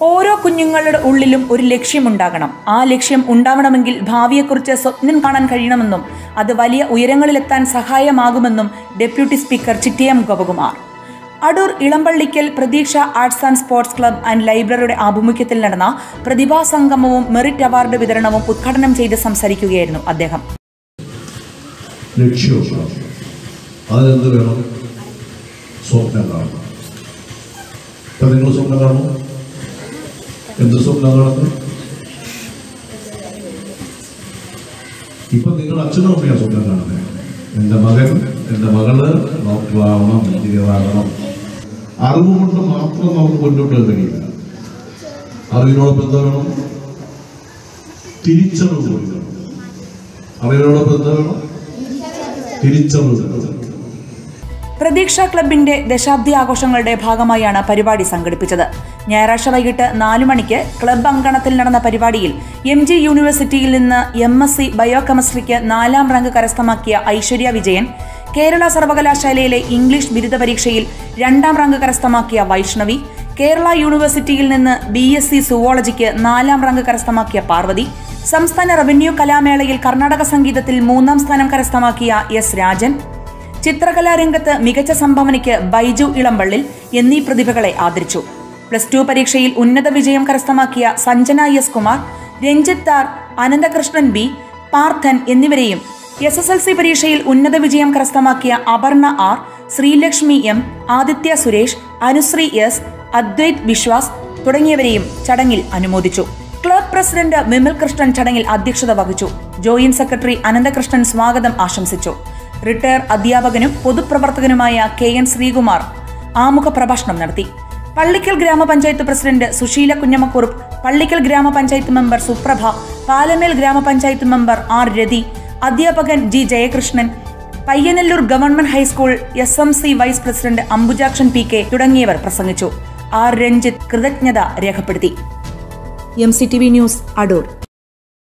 ഓരോ കുഞ്ഞുങ്ങളുടെ ഉള്ളിലും ഒരു ലക്ഷ്യമുണ്ടാകണം ആ ലക്ഷ്യം ഉണ്ടാവണമെങ്കിൽ ഭാവിയെക്കുറിച്ച് സ്വപ്നം കാണാൻ കഴിയണമെന്നും അത് വലിയ ഉയരങ്ങളിലെത്താൻ സഹായമാകുമെന്നും deputy speaker Chittayam Gopakumar Adoor Elampallikkal Pratheeksha arts and sports club and ലൈബ്രറിയുടെ ആഭിമുഖ്യത്തിൽ നടന്ന പ്രതിഭാ സംഗമവും മെറിറ്റ് അവാർഡ് വിതരണവും ഉദ്ഘാടനം ചെയ്ത് സംസാരിക്കുകയായിരുന്നു അദ്ദേഹം ലക്ഷ്യമുണ്ടാകും അതിനെന്ത് വേണം സ്വപ്നം കാണണം ഇപ്പം നിങ്ങൾ സ്വപ്നം കാണും എന്ത് സ്വപ്നം കാണുന്നത് ഇപ്പം നിങ്ങൾ അച്ഛനും അമ്മയാണ് സ്വപ്നം കാണുന്നത് എൻ്റെ മകൻ എൻ്റെ മകള് ഡോക്ടറാവണം എഞ്ചിനീയറാകണം അറിവ് കൊണ്ട് മാത്രം നമുക്ക് മുന്നോട്ട് കഴിയില്ല അറിവിനോടൊപ്പം എന്താ വേണം തിരിച്ചറിവ് കൂടി വേണം അറിവിനോടൊപ്പം എന്താ വേണം തിരിച്ചറിവ് വേണം പ്രതീക്ഷ ക്ലബിന്റെ ദശാബ്ദി ആഘോഷങ്ങളുടെ ഭാഗമായാണ് പരിപാടി സംഘടിപ്പിച്ചത് ഞായറാഴ്ച വൈകിട്ട് നാലു മണിക്ക് ക്ലബ് അങ്കണത്തിൽ നടന്ന പരിപാടിയിൽ എം ജി യൂണിവേഴ്സിറ്റിയിൽ നിന്ന് എം എസ് സി ബയോകെമിസ്ട്രിക്ക് നാലാം റാങ്ക് കരസ്ഥമാക്കിയ ഐശ്വര്യ വിജയൻ കേരള സർവകലാശാലയിലെ ഇംഗ്ലീഷ് ബിരുദ പരീക്ഷയിൽ രണ്ടാം റാങ്ക് കരസ്ഥമാക്കിയ വൈഷ്ണവി കേരള യൂണിവേഴ്സിറ്റിയിൽ നിന്ന് ബി എസ് സി സുവോളജിക്ക് നാലാം റാങ്ക് കരസ്ഥമാക്കിയ പാർവതി സംസ്ഥാന റവന്യൂ കലാമേളയിൽ കർണാടക സംഗീതത്തിൽ മൂന്നാം സ്ഥാനം കരസ്ഥമാക്കിയ എസ് രാജൻ ചിത്രകലാരംഗത്ത് മികച്ച സംഭാവനയ്ക്ക് ബൈജു ഇളമ്പള്ളിൽ എന്നീ പ്രതിഭകളെ ആദരിച്ചു പ്ലസ് ടു പരീക്ഷയിൽ ഉന്നത വിജയം കരസ്ഥമാക്കിയ സഞ്ജന എസ് കുമാർ രഞ്ജിത്ത് താർ അനന്തകൃഷ്ണൻ ബി പാർത്ഥൻ എന്നിവരെയും എസ് എസ് എൽ സി പരീക്ഷയിൽ ഉന്നത വിജയം കരസ്ഥമാക്കിയ Aparna R Sreelakshmi M Aditya Suresh Anusree S Adwaith Viswas തുടങ്ങിയവരെയും ചടങ്ങിൽ അനുമോദിച്ചു ക്ലബ് പ്രസിഡന്റ് വിമൽ കൃഷ്ണൻ ചടങ്ങിൽ അധ്യക്ഷത വഹിച്ചു ജോയിന്റ് സെക്രട്ടറി അനന്തകൃഷ്ണൻ സ്വാഗതം ആശംസിച്ചു റിട്ടയർ അധ്യാപകനും പൊതുപ്രവർത്തകനുമായ കെ എൻ ശ്രീകുമാർ ആമുഖ പ്രഭാഷണം നടത്തി പള്ളിക്കൽ ഗ്രാമപഞ്ചായത്ത് പ്രസിഡന്റ് സുശീല കുഞ്ഞമ്മക്കുറുപ്പ് പള്ളിക്കൽ ഗ്രാമപഞ്ചായത്ത് മെമ്പർ സുപ്രഭ പാലമേൽ ഗ്രാമപഞ്ചായത്ത് മെമ്പർ ആർ രതി അധ്യാപകൻ G Jayakrishnan Payyanallur government high school S M C vice president Ambujakshan P K തുടങ്ങിയവർ പ്രസംഗിച്ചു ആർ രഞ്ജിത്ത് കൃതജ്ഞത രേഖപ്പെടുത്തി M C T V news Adoor